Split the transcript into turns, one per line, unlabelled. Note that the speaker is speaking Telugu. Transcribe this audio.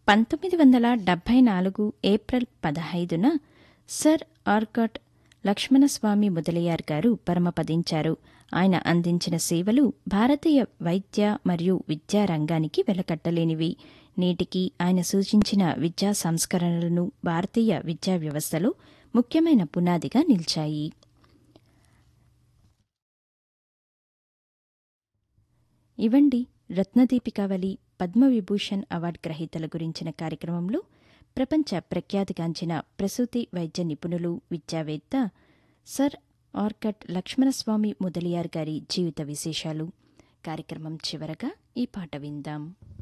పంతొమ్మిది వందల డెబ్బై నాలుగు ఏప్రిల్ పదహైదున సర్ ఆర్కాట్ లక్ష్మణస్వామి ముదలియార్ గారు పరమపదించారు ఆయన అందించిన సేవలు భారతీయ వైద్య మరియు విద్యా రంగానికి వెలకట్టలేనివి నేటికి ఆయన సూచించిన విద్యా సంస్కరణలను భారతీయ విద్యా వ్యవస్థలో ముఖ్యమైన పునాదిగా నిలిచాయి ఇవండి రత్నదీపికావళి పద్మవిభూషణ్ అవార్డు గ్రహీతల గురించిన కార్యక్రమంలో ప్రపంచ ప్రఖ్యాతిగాంచిన ప్రసూతి వైద్య నిపుణులు విద్యావేత్త సర్ ఆర్కట్ లక్ష్మణస్వామి ముదలియార్ గారి జీవిత విశేషాలు కార్యక్రమం చివరగా ఈ పాట విందాం